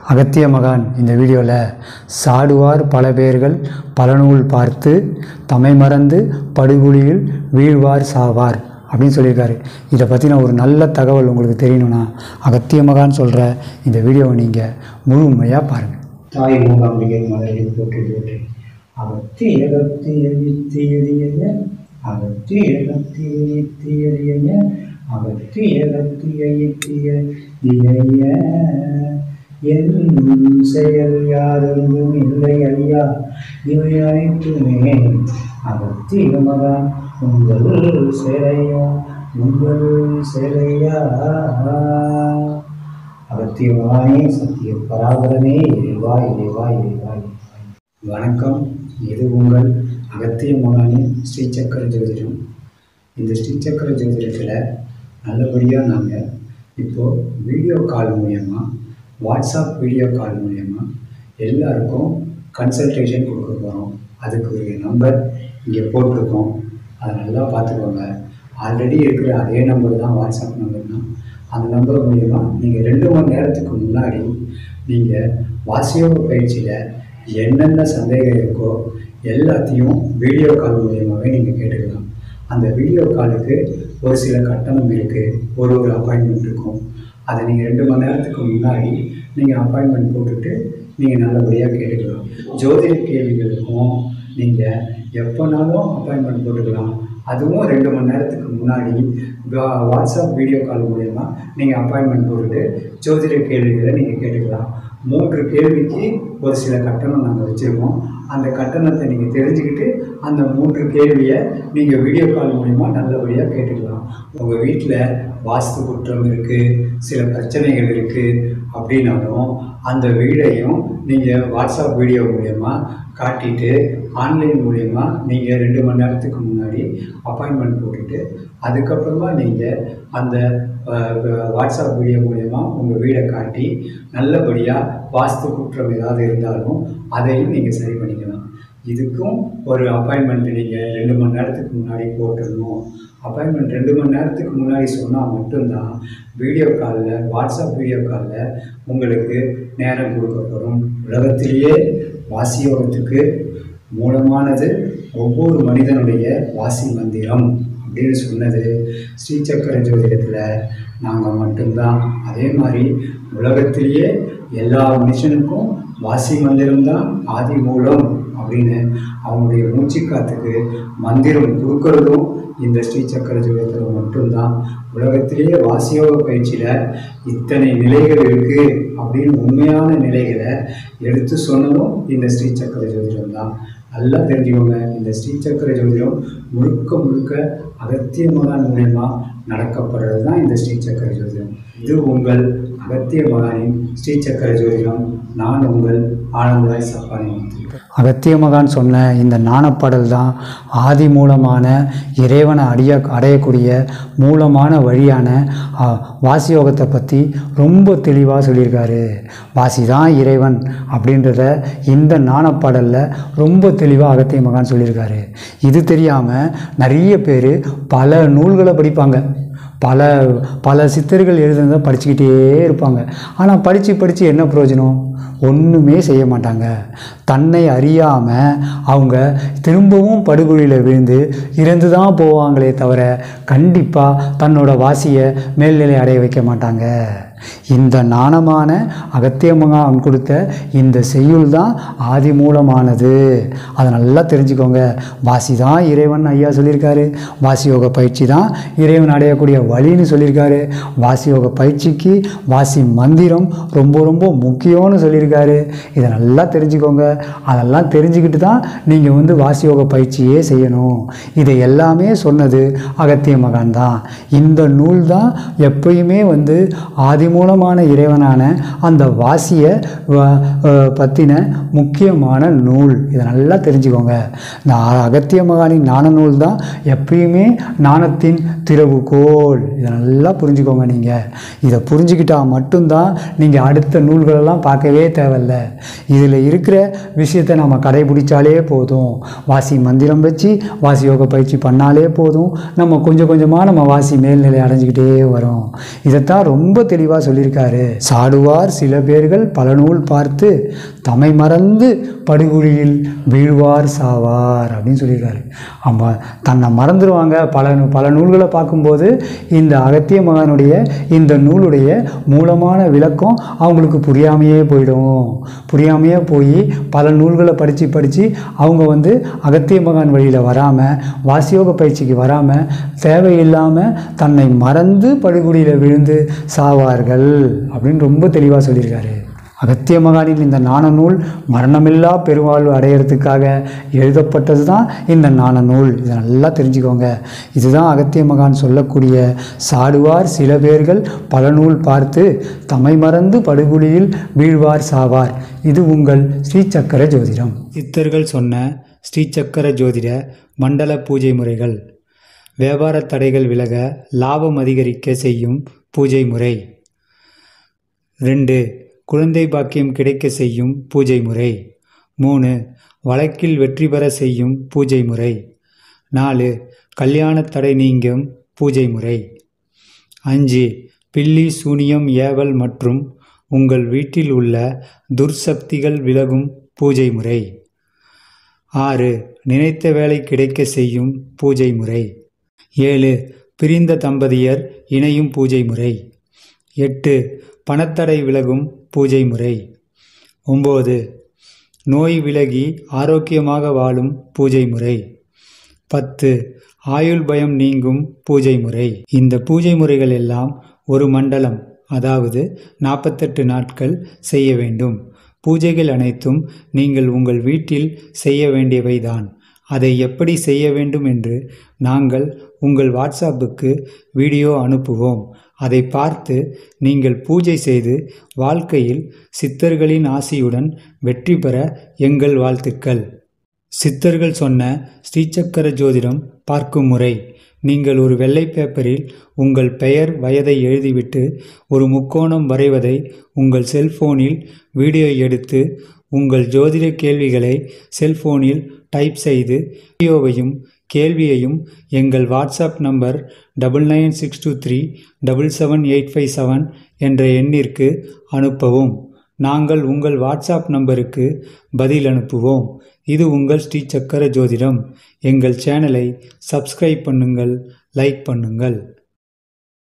அகத்திய மகான் இந்த வீடியோவில் சாடுவார் பல பேர்கள் பல நூல் பார்த்து தமை மறந்து படுகுழியில் வீழ்வார் சாவார் அப்படின்னு சொல்லியிருக்காரு இதை பற்றின ஒரு நல்ல தகவல் உங்களுக்கு தெரியணும்னா அகத்திய மகான் சொல்கிற இந்த வீடியோவை நீங்கள் முழுமையாக பாருங்கள் தாய் மூகாம்பிகை மலரில் போற்றி போற்றி அகத்தி அகத்தி எழுத்தி எளிய அகத்தி அகத்தி எழுத்தி எளிய அகத்தி அகத்தி எழுத்திய இளைய என் செயல் யாதொன்றும் இல்லை ஐயா இவை அனைத்துமே அகத்திய மகா உங்கள் சிலையா உங்கள் சிலையா அகத்தியமானே சத்திய பராபரமே இறைவா இறைவா இறைவா இறைவா வணக்கம் இது உங்கள் அகத்திய மகானின் ஸ்ரீசக்கர ஜோதிடம் இந்த ஸ்ரீசக்கர ஜோதிடத்தில் நல்லபடியாக நாங்கள் இப்போது வீடியோ கால் மூலயமா வாட்ஸ்அப் வீடியோ கால் மூலயமா எல்லாருக்கும் கன்சல்டேஷன் கொடுக்க போகிறோம் அதுக்கு ஒரு நம்பர் இங்கே போட்டிருக்கோம் அதை நல்லா பார்த்துக்கோங்க ஆல்ரெடி இருக்கிற அதே நம்பர் தான் வாட்ஸ்அப் நம்பர் தான் அந்த நம்பர் மூலிமா நீங்கள் ரெண்டு மணி நேரத்துக்கு முன்னாடி நீங்கள் வாசியோக பயிற்சியில் என்னென்ன சந்தேகம் இருக்கோ எல்லாத்தையும் வீடியோ கால் மூலியமாகவே நீங்கள் கேட்டுக்கலாம் அந்த வீடியோ காலுக்கு ஒரு சில கட்டணம் இருக்குது ஒரு ஒரு அப்பாயின்மெண்ட் இருக்கும் அதை நீங்கள் ரெண்டு மணி நேரத்துக்கு முன்னாடி நீங்கள் அப்பாயின்மெண்ட் போட்டுட்டு நீங்கள் நல்லபடியாக கேட்டுக்கலாம் ஜோதிட கேள்விகளுக்கும் நீங்கள் எப்போனாலும் அப்பாயின்மெண்ட் போட்டுக்கலாம் அதுவும் ரெண்டு மணி நேரத்துக்கு முன்னாடி வா- வாட்ஸ்அப் வீடியோ கால் மூலயமா நீங்கள் அப்பாயின்மெண்ட் போட்டுட்டு ஜோதிட கேள்விகளை நீங்கள் கேட்டுக்கலாம் மூன்று கேள்விக்கு ஒரு சில கட்டணம் நாங்கள் வச்சுருக்கோம் அந்த கட்டணத்தை நீங்கள் தெரிஞ்சுக்கிட்டு அந்த மூன்று கேள்வியை நீங்கள் வீடியோ கால் மூலிமா நல்லபடியாக கேட்டுக்கலாம் உங்கள் வீட்டில் வாஸ்து குற்றம் இருக்குது சில பிரச்சனைகள் இருக்குது அப்படின்னாலும் அந்த வீடையும் நீங்கள் வாட்ஸ்அப் வீடியோ மூலயமா காட்டிட்டு ஆன்லைன் மூலயமா நீங்கள் ரெண்டு மணி நேரத்துக்கு முன்னாடி அப்பாயின்மெண்ட் போட்டுட்டு அதுக்கப்புறமா நீங்கள் அந்த அஹ், வாட்ஸ்அப் வீடியோ மூலயமா உங்கள் வீடை காட்டி நல்லபடியாக வாஸ்து குற்றம் ஏதாவது இருந்தாலும் அதையும் நீங்கள் சரி பண்ணிக்கலாம் இதுக்கும் ஒரு அப்பாயின்மெண்ட் நீங்கள் ரெண்டு மணி நேரத்துக்கு முன்னாடி போட்டுடணும் அப்பாயின்மெண்ட் ரெண்டு மணி நேரத்துக்கு முன்னாடி சொன்னால் மட்டும்தான் வீடியோ காலில் வாட்ஸ்அப் வீடியோ காலில் உங்களுக்கு நேரம் கொடுக்கப்படும் உலகத்திலேயே வாசியோகத்துக்கு மூலமானது ஒவ்வொரு மனிதனுடைய வாசி மந்திரம் அப்படின்னு சொன்னது ஸ்ரீசக்கர ஜோதிடத்தில் நாங்கள் மட்டும்தான் அதே மாதிரி உலகத்திலேயே எல்லா மனுஷனுக்கும் வாசி மந்திரம்தான் ஆதி மூலம் அப்படின்னு அவங்களுடைய மூச்சுக்காத்துக்கு மந்திரம் கொடுக்கறதும் இந்த ஸ்ரீசக்கர ஜோதிடத்தில் மட்டும்தான் உலகத்திலேயே வாசியோக பயிற்சியில் இத்தனை நிலைகள் இருக்குது அப்படின்னு உண்மையான நிலைகளை எடுத்து சொன்னதும் இந்த ஸ்ரீசக்கர ஜோதிடம் தான் நல்லா தெரிஞ்சுக்கோங்க இந்த ஸ்ரீசக்கர ஜோதிடம் முழுக்க முழுக்க அகத்திய மகான் மூலயமா நடக்கப்படுறது தான் இந்த ஸ்ரீசக்கர ஜோதிடம் இது உங்கள் அகத்திய மகானின் ஸ்ரீசக்கர ஜோதிடம் நான் உங்கள் ஆனந்தராய் சப்பானி மந்திரி அகத்திய மகான் சொன்ன இந்த ஞானப்பாடல் தான் ஆதி மூலமான இறைவனை அடைய அடையக்கூடிய மூலமான வழியான ஆ, வாசி யோகத்தை பற்றி ரொம்ப தெளிவாக சொல்லியிருக்காரு வாசி தான் இறைவன் அப்படின்றத இந்த ஞானப்பாடலில் ரொம்ப தெளிவாக அகத்திய மகான் சொல்லியிருக்காரு இது தெரியாமல் நிறைய பேர் பல நூல்களை படிப்பாங்க பல பல சித்தர்கள் எழுதுனதை படிச்சுக்கிட்டே இருப்பாங்க ஆனால் படித்து படித்து என்ன பிரயோஜனம் ஒன்றுமே செய்ய மாட்டாங்க தன்னை அறியாமல் அவங்க திரும்பவும் படுகொலியில் விழுந்து இறந்து தான் போவாங்களே தவிர கண்டிப்பாக தன்னோட வாசியை மேல்நிலை அடைய வைக்க மாட்டாங்க இந்த நாணமான அகத்திய மகான் கொடுத்த இந்த செய்யுள் தான் ஆதி மூலமானது அதை நல்லா தெரிஞ்சுக்கோங்க வாசி தான் இறைவன் ஐயா சொல்லியிருக்காரு வாசி யோக பயிற்சி தான் இறைவன் அடையக்கூடிய வழின்னு சொல்லியிருக்காரு வாசி யோக பயிற்சிக்கு வாசி மந்திரம் ரொம்ப ரொம்ப முக்கியம்னு சொல்லியிருக்காரு இதை நல்லா தெரிஞ்சுக்கோங்க அதெல்லாம் தெரிஞ்சுக்கிட்டு தான் நீங்கள் வந்து வாசி யோக பயிற்சியே செய்யணும் இதை எல்லாமே சொன்னது அகத்திய மகான் தான் இந்த நூல் தான் எப்பயுமே வந்து ஆதி மூலமான இறைவனான அந்த வாசியை பற்றின முக்கியமான நூல் இதை நல்லா தெரிஞ்சுக்கோங்க இந்த அ- அகத்திய மகானின் ஞான நூல் தான் எப்பயுமே ஞானத்தின் திறவுகோல் இதை நல்லா புரிஞ்சுக்கோங்க நீங்கள் இதை புரிஞ்சுக்கிட்டா மட்டும்தான் நீங்கள் அடுத்த நூல்களெல்லாம் பார்க்கவே தேவையில்ல இதில் இருக்கிற விஷயத்தை நம்ம கடைபிடிச்சாலே போதும் வாசி மந்திரம் வச்சு வாசி யோக பயிற்சி பண்ணாலே போதும் நம்ம கொஞ்சம் கொஞ்சமாக நம்ம வாசி மேல்நிலை அடைஞ்சிக்கிட்டே வரோம் இதைத்தான் ரொம்ப தெளிவாக சொல்லி சொல்லியிருக்காரு சாடுவார் சில பேர்கள் பல நூல் பார்த்து தமை மறந்து படுகுழியில் வீழ்வார் சாவார் அப்படின்னு சொல்லியிருக்காரு ஆமா தன்னை மறந்துடுவாங்க பல நூ- பல நூல்களை பார்க்கும்போது இந்த அகத்திய மகானுடைய இந்த நூலுடைய மூலமான விளக்கம் அவங்களுக்கு புரியாமையே போயிடும் புரியாமையே போய் பல நூல்களை படித்து படித்து அவங்க வந்து அகத்திய மகான் வழியில் வராமல் வாசியோக பயிற்சிக்கு வராமல் தேவையில்லாமல் தன்னை மறந்து படுகுழியில் விழுந்து சாவார்கள் அப்படின்னு ரொம்ப தெளிவாக சொல்லியிருக்காரு அகத்திய மகானின் இந்த நாண நூல் மரணமில்லா பெருவாழ்வு அடையிறதுக்காக எழுதப்பட்டது தான் இந்த நாண நூல் இதை நல்லா தெரிஞ்சுக்கோங்க இதுதான் அகத்திய மகான் சொல்லக்கூடிய சாடுவார் சில பேர்கள் பல நூல் பார்த்து தமை மறந்து படுகுழியில் வீழ்வார் சாவார் இது உங்கள் ஸ்ரீசக்கர ஜோதிடம் சித்தர்கள் சொன்ன ஸ்ரீசக்கர ஜோதிட மண்டல பூஜை முறைகள் வியாபார தடைகள் விலக லாபம் அதிகரிக்க செய்யும் பூஜை முறை ரெண்டு குழந்தை பாக்கியம் கிடைக்க செய்யும் பூஜை முறை மூணு வழக்கில் வெற்றி பெற செய்யும் பூஜை முறை நாலு கல்யாண தடை நீங்கும் பூஜை முறை அஞ்சு பில்லி சூனியம் ஏவல் மற்றும் உங்கள் வீட்டில் உள்ள துர்சக்திகள் விலகும் பூஜை முறை ஆறு நினைத்த வேலை கிடைக்க செய்யும் பூஜை முறை ஏழு பிரிந்த தம்பதியர் இணையும் பூஜை முறை எட்டு பணத்தடை விலகும் பூஜை முறை ஒம்பது நோய் விலகி ஆரோக்கியமாக வாழும் பூஜை முறை பத்து ஆயுள் பயம் நீங்கும் பூஜை முறை இந்த பூஜை முறைகள் எல்லாம் ஒரு மண்டலம் அதாவது நாற்பத்தெட்டு நாட்கள் செய்ய வேண்டும் பூஜைகள் அனைத்தும் நீங்கள் உங்கள் வீட்டில் செய்ய வேண்டியவைதான் அதை எப்படி செய்ய வேண்டும் என்று நாங்கள் உங்கள் வாட்ஸ்அப்புக்கு வீடியோ அனுப்புவோம் அதை பார்த்து நீங்கள் பூஜை செய்து வாழ்க்கையில் சித்தர்களின் ஆசியுடன் வெற்றி பெற எங்கள் வாழ்த்துக்கள் சித்தர்கள் சொன்ன ஸ்ரீசக்கர ஜோதிடம் பார்க்கும் முறை நீங்கள் ஒரு வெள்ளை பேப்பரில் உங்கள் பெயர் வயதை எழுதிவிட்டு ஒரு முக்கோணம் வரைவதை உங்கள் செல்போனில் வீடியோ எடுத்து உங்கள் ஜோதிட கேள்விகளை செல்போனில் டைப் செய்து வீடியோவையும் கேள்வியையும் எங்கள் WhatsApp number double nine six two three double seven eight five seven என்ற எண்ணிற்கு அனுப்பவும் நாங்கள் உங்கள் வாட்ஸ்அப் நம்பருக்கு பதில் அனுப்புவோம் இது உங்கள் ஸ்ரீ சக்கர ஜோதிடம் எங்கள் சேனலை சப்ஸ்கிரைப் பண்ணுங்கள் லைக் பண்ணுங்கள்